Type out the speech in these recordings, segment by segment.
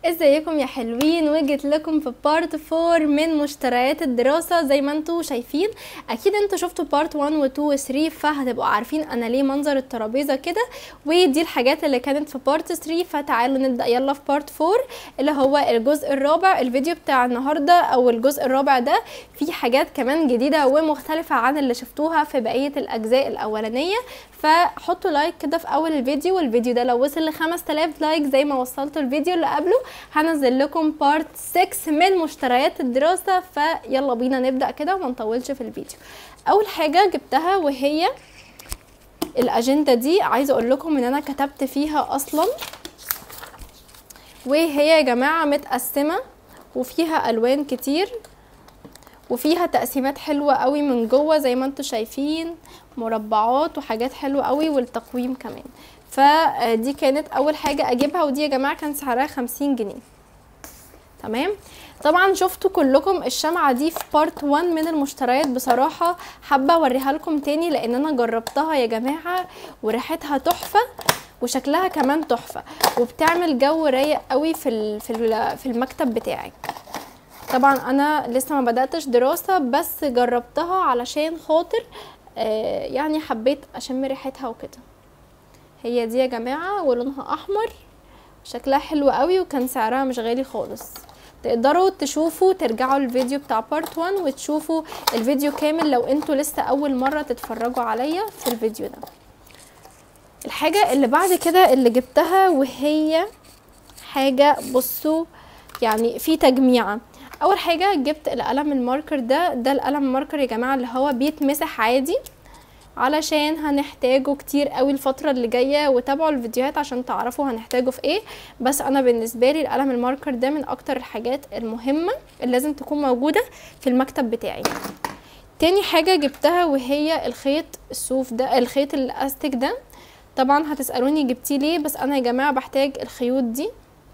ازيكم يا حلوين وجيت لكم في بارت 4 من مشتريات الدراسة زي ما انتوا شايفين اكيد انتوا شفتوا بارت 1 و 2 و 3 فهتبقوا عارفين انا ليه منظر الترابيزة كده ودي الحاجات اللي كانت في بارت 3 فتعالوا نبدأ يلا في بارت 4 اللي هو الجزء الرابع الفيديو بتاع النهاردة او الجزء الرابع ده فيه حاجات كمان جديدة ومختلفة عن اللي شفتوها في بقية الاجزاء الاولانية فحطوا لايك كده في اول الفيديو والفيديو ده لو وصل ل 5000 لايك زي ما وصلتوا الفيديو اللي قبله هنزل لكم بارت 6 من مشتريات الدراسة فيلا بينا نبدأ كده وما نطولش في الفيديو اول حاجة جبتها وهي الاجندة دي عايزة اقول لكم ان انا كتبت فيها اصلا وهي يا جماعة متقسمة وفيها الوان كتير وفيها تقسيمات حلوة قوي من جوه زي ما انتوا شايفين مربعات وحاجات حلوة قوي والتقويم كمان فدي كانت اول حاجة اجيبها ودي يا جماعة كان سعرها خمسين جنيه تمام طبعا شفتوا كلكم الشمعة دي في بارت 1 من المشتريات بصراحة حابة اوريها لكم تاني لان انا جربتها يا جماعة وريحتها تحفة وشكلها كمان تحفة وبتعمل جو رايق قوي في في المكتب بتاعك طبعا انا لسه ما بداتش دراسه بس جربتها علشان خاطر آه يعني حبيت اشم ريحتها وكده هي دي يا جماعه ولونها احمر شكلها حلو قوي وكان سعرها مش غالي خالص تقدروا تشوفوا ترجعوا الفيديو بتاع بارت 1 وتشوفوا الفيديو كامل لو انتوا لسه اول مره تتفرجوا عليا في الفيديو ده الحاجه اللي بعد كده اللي جبتها وهي حاجه بصوا يعني في تجميعه اول حاجه جبت القلم الماركر ده ده القلم الماركر يا جماعه اللي هو بيتمسح عادي علشان هنحتاجه كتير قوي الفترة اللي جاية وتابعوا الفيديوهات عشان تعرفوا هنحتاجه في ايه بس انا بالنسبة لي القلم الماركر ده من اكتر الحاجات المهمة اللي لازم تكون موجودة في المكتب بتاعي تاني حاجة جبتها وهي الخيط الصوف ده الخيط الاستيك ده طبعا هتسألوني جبتيه ليه بس انا يا جماعة بحتاج الخيوط دي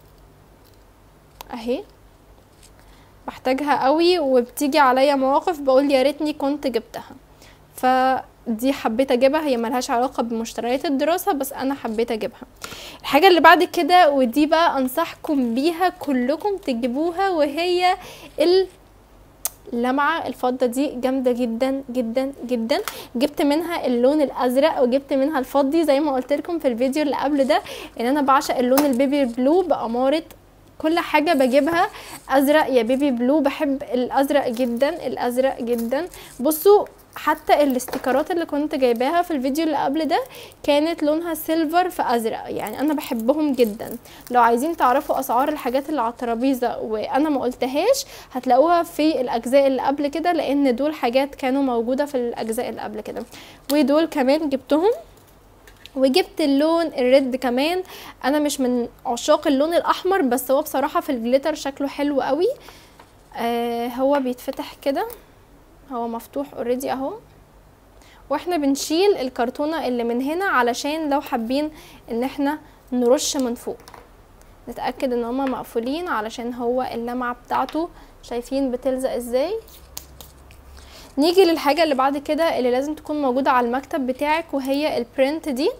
اهي بحتاجها قوي وبتيجي عليا مواقف بقول يا ريتني كنت جبتها فدي حبيت اجيبها هي ملهاش علاقة بمشتريات الدراسة بس انا حبيت اجيبها الحاجة اللي بعد كده ودي بقى انصحكم بيها كلكم تجيبوها وهي اللمعة الفضة دي جامدة جدا جدا جدا جبت منها اللون الازرق وجبت منها الفضي زي ما قلت لكم في الفيديو اللي قبل ده ان انا بعشق اللون البيبي بلو بأمارة كل حاجة بجيبها ازرق يا بيبي بلو بحب الازرق جدا الازرق جدا بصوا حتى الاستيكرات اللي كنت جايباها في الفيديو اللي قبل ده كانت لونها سيلفر في ازرق يعني انا بحبهم جدا لو عايزين تعرفوا اسعار الحاجات اللي على الترابيزه وانا ما قلتهاش هتلاقوها في الاجزاء اللي قبل كده لان دول حاجات كانوا موجوده في الاجزاء اللي قبل كده ودول كمان جبتهم وجبت اللون الريد كمان انا مش من عشاق اللون الاحمر بس هو بصراحه في الجليتر شكله حلو قوي آه هو بيتفتح كده هو مفتوح اوريدي اهو واحنا بنشيل الكرتونه اللي من هنا علشان لو حابين ان احنا نرش من فوق نتاكد ان هما مقفولين علشان هو اللمعه بتاعته شايفين بتلزق ازاي نيجي للحاجه اللي بعد كده اللي لازم تكون موجوده على المكتب بتاعك وهي البرنت دي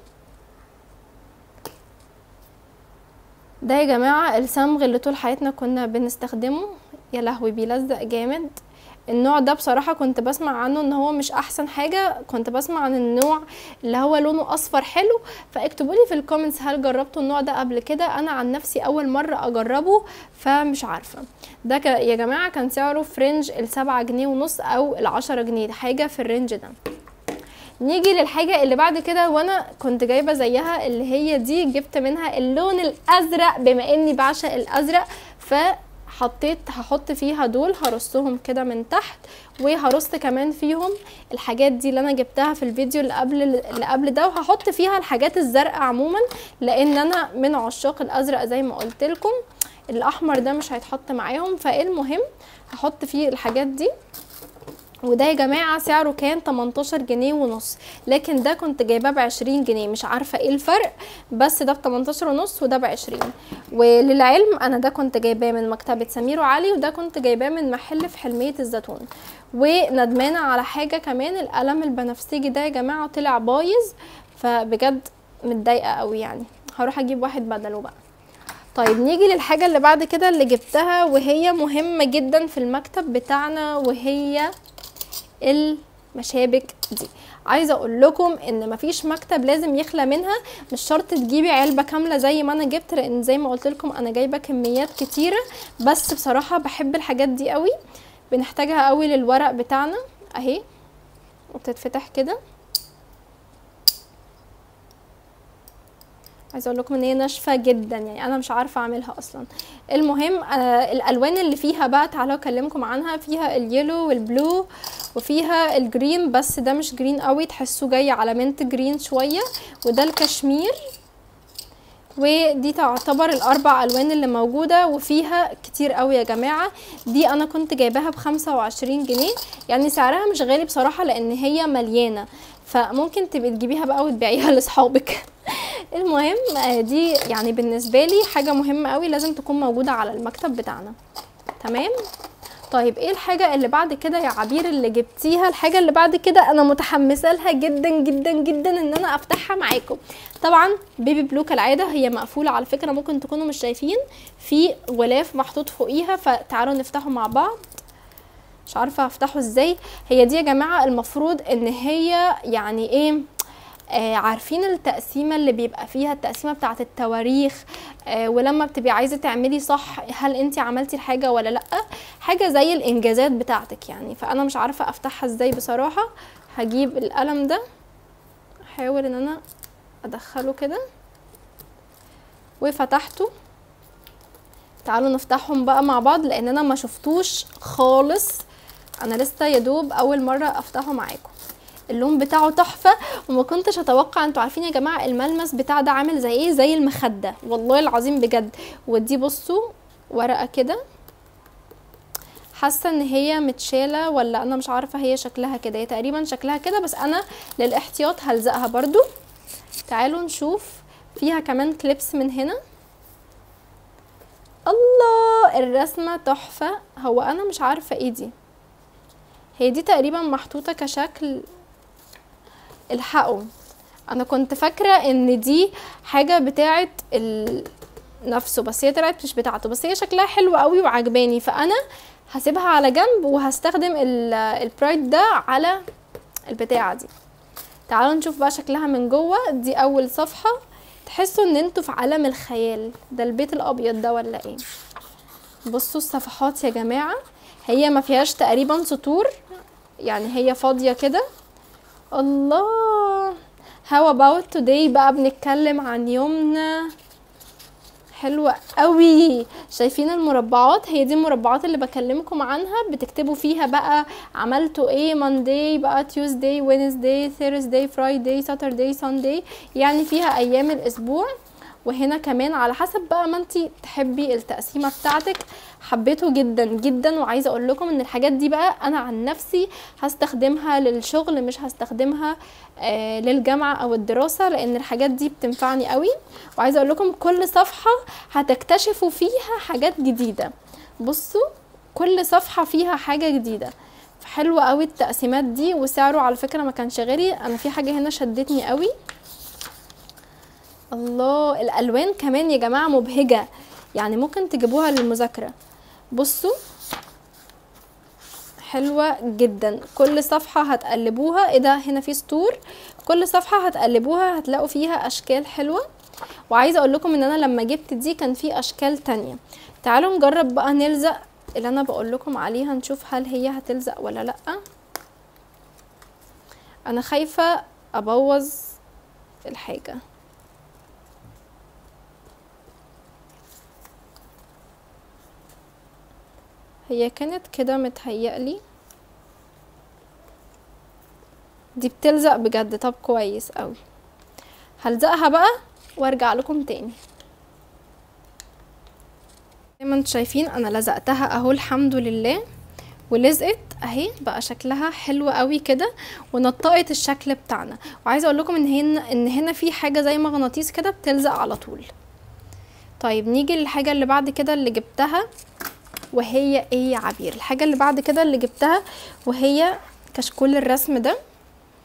ده يا جماعه الصمغ اللي طول حياتنا كنا بنستخدمه يا لهوي بيلزق جامد النوع ده بصراحة كنت بسمع عنه ان هو مش احسن حاجة كنت بسمع عن النوع اللي هو لونه اصفر حلو فاكتبوا لي في الكومنتس هل جربتوا النوع ده قبل كده انا عن نفسي اول مرة اجربه فمش عارفة ده يا جماعة كان سعره في رينج السبعة جنيه ونص او العشرة جنيه حاجة في الرينج ده نيجي للحاجة اللي بعد كده وانا كنت جايبة زيها اللي هي دي جبت منها اللون الازرق بما اني بعشق الازرق ف حطيت هحط فيها دول هرصهم كده من تحت وهرص كمان فيهم الحاجات دي اللي انا جبتها في الفيديو اللي قبل اللي قبل ده وهحط فيها الحاجات الزرقاء عموما لان انا من عشاق الازرق زي ما قلت لكم الاحمر ده مش هيتحط معاهم فالمهم هحط فيه الحاجات دي وده يا جماعه سعره كان 18 جنيه ونص لكن ده كنت جايباه ب 20 جنيه مش عارفه ايه الفرق بس ده ب 18 ونص وده ب 20 وللعلم انا ده كنت جايباه من مكتبه سمير وعلي وده كنت جايباه من محل في حلميه الزيتون وندمانه على حاجه كمان القلم البنفسجي ده يا جماعه طلع بايظ فبجد متضايقه قوي يعني هروح اجيب واحد بدله بقى طيب نيجي للحاجة اللي بعد كده اللي جبتها وهي مهمة جدا في المكتب بتاعنا وهي المشابك دي عايزه اقول لكم ان مفيش مكتب لازم يخلى منها مش شرط تجيبي علبه كامله زي ما انا جبت لان زي ما قلت لكم انا جايبه كميات كتيره بس بصراحه بحب الحاجات دي قوي بنحتاجها قوي للورق بتاعنا اهي وبتتفتح كده عايزه اقول لكم ان هي ناشفه جدا يعني انا مش عارفه اعملها اصلا المهم آه الالوان اللي فيها بقى تعالوا اكلمكم عنها فيها اليلو والبلو وفيها الجرين بس ده مش جرين قوي تحسوه جاي على منت جرين شويه وده الكشمير ودي تعتبر الاربع الوان اللي موجوده وفيها كتير قوي يا جماعه دي انا كنت جايباها بخمسة وعشرين جنيه يعني سعرها مش غالي بصراحه لان هي مليانه فممكن تبقي تجيبيها بقى وتبيعيها لاصحابك المهم آه، دي يعني بالنسبه لي حاجه مهمه قوي لازم تكون موجوده على المكتب بتاعنا تمام طيب ايه الحاجة اللي بعد كده يا عبير اللي جبتيها الحاجة اللي بعد كده انا متحمسة لها جدا جدا جدا ان انا افتحها معاكم طبعا بيبي بلو كالعادة هي مقفولة على فكرة ممكن تكونوا مش شايفين في غلاف محطوط فوقيها فتعالوا نفتحه مع بعض مش عارفة افتحه ازاي هي دي يا جماعة المفروض ان هي يعني ايه آه عارفين التقسيمة اللي بيبقى فيها التقسيمة بتاعة التواريخ آه ولما بتبقي عايزة تعملي صح هل انت عملتي الحاجة ولا لأ حاجة زي الانجازات بتاعتك يعني فانا مش عارفة افتحها ازاي بصراحة هجيب القلم ده احاول ان انا ادخله كده وفتحته تعالوا نفتحهم بقى مع بعض لان انا ما شفتوش خالص انا لسه يدوب اول مرة افتحه معاكم اللون بتاعه تحفه وما كنتش اتوقع انتوا عارفين يا جماعه الملمس بتاع ده عامل زي ايه زي المخده والله العظيم بجد ودي بصوا ورقه كده حاسه ان هي متشاله ولا انا مش عارفه هي شكلها كده هي تقريبا شكلها كده بس انا للاحتياط هلزقها برضو تعالوا نشوف فيها كمان كليبس من هنا الله الرسمه تحفه هو انا مش عارفه ايه دي هي دي تقريبا محطوطه كشكل الحقوا انا كنت فاكره ان دي حاجه بتاعه ال... نفسه بس هي طلعت مش بتاعته بس هي شكلها حلو قوي وعجباني فانا هسيبها على جنب وهستخدم ال- البرايد ده على البتاعه دي تعالوا نشوف بقى شكلها من جوه دي اول صفحه تحسوا ان انتوا في عالم الخيال ده البيت الابيض ده ولا ايه بصوا الصفحات يا جماعه هي ما فيهاش تقريبا سطور يعني هي فاضيه كده الله how about today بقى بنتكلم عن يومنا حلوة قوي شايفين المربعات هي دي المربعات اللي بكلمكم عنها بتكتبوا فيها بقى عملتوا ايه Monday بقى Tuesday Wednesday Thursday Friday Saturday Sunday يعني فيها ايام الاسبوع وهنا كمان على حسب بقى ما انتي تحبي التقسيمه بتاعتك حبيته جدا جدا وعايزه اقول لكم ان الحاجات دي بقى انا عن نفسي هستخدمها للشغل مش هستخدمها آه للجامعه او الدراسه لان الحاجات دي بتنفعني قوي وعايزه اقول لكم كل صفحه هتكتشفوا فيها حاجات جديده بصوا كل صفحه فيها حاجه جديده حلوه قوي التقسيمات دي وسعره على فكره ما كانش غالي انا في حاجه هنا شدتني قوي الله الالوان كمان يا جماعه مبهجه يعني ممكن تجيبوها للمذاكره بصوا حلوه جدا كل صفحه هتقلبوها ايه ده هنا في سطور كل صفحه هتقلبوها هتلاقوا فيها اشكال حلوه وعايزه اقول لكم ان انا لما جبت دي كان في اشكال تانية تعالوا نجرب بقى نلزق اللي انا بقول لكم عليها نشوف هل هي هتلزق ولا لا انا خايفه ابوظ الحاجه هي كانت كده متهيألي دي بتلزق بجد طب كويس قوي هلزقها بقى وارجع لكم تاني زي ما انتم شايفين انا لزقتها اهو الحمد لله ولزقت اهي بقى شكلها حلو قوي كده ونطقت الشكل بتاعنا وعايزه اقول لكم ان هنا ان هنا في حاجه زي مغناطيس كده بتلزق على طول طيب نيجي للحاجه اللي بعد كده اللي جبتها وهي ايه يا عبير الحاجه اللي بعد كده اللي جبتها وهي كشكول الرسم ده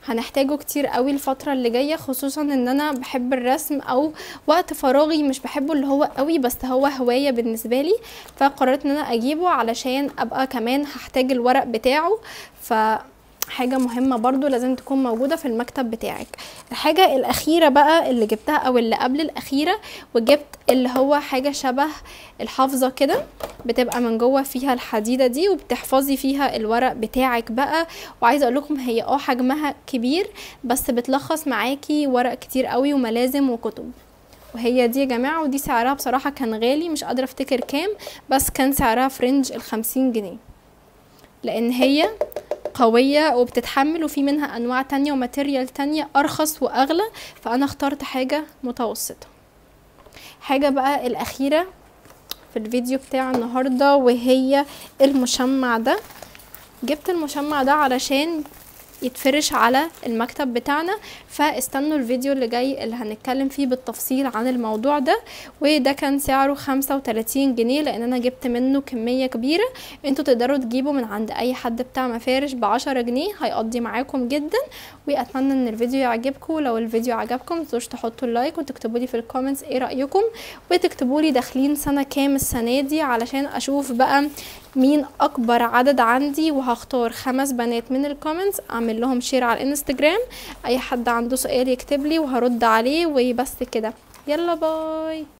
هنحتاجه كتير قوي الفترة اللي جاية خصوصا ان انا بحب الرسم او وقت فراغي مش بحبه اللي هو قوي بس هو هواية بالنسبة لي فقررت ان انا اجيبه علشان ابقى كمان هحتاج الورق بتاعه ف حاجة مهمة برضو لازم تكون موجودة في المكتب بتاعك الحاجة الأخيرة بقى اللي جبتها أو اللي قبل الأخيرة وجبت اللي هو حاجة شبه الحافظة كده بتبقى من جوه فيها الحديدة دي وبتحفظي فيها الورق بتاعك بقى وعايزة اقول لكم هي اه حجمها كبير بس بتلخص معاكي ورق كتير قوي وملازم وكتب وهي دي يا جماعة ودي سعرها بصراحة كان غالي مش قادرة افتكر كام بس كان سعرها فرنج الخمسين جنيه لان هي قوية وبتتحمل وفي منها انواع تانية وماتيريال تانية ارخص واغلى فانا اخترت حاجة متوسطة حاجة بقى الاخيرة في الفيديو بتاع النهاردة وهي المشمع ده جبت المشمع ده علشان يتفرش على المكتب بتاعنا فاستنوا الفيديو اللي جاي اللي هنتكلم فيه بالتفصيل عن الموضوع ده وده كان سعره خمسة وتلاتين جنيه لان انا جبت منه كمية كبيرة انتوا تقدروا تجيبوا من عند اي حد بتاع مفارش بعشرة جنيه هيقضي معاكم جدا واتمنى ان الفيديو يعجبكم لو الفيديو عجبكم متنسوش تحطوا اللايك وتكتبوا لي في الكومنتس ايه رايكم وتكتبوا لي داخلين سنه كام السنه دي علشان اشوف بقى مين اكبر عدد عندي وهختار خمس بنات من الكومنتس اعمل لهم شير على الانستجرام اي حد عنده سؤال يكتب لي وهرد عليه وبس كده يلا باي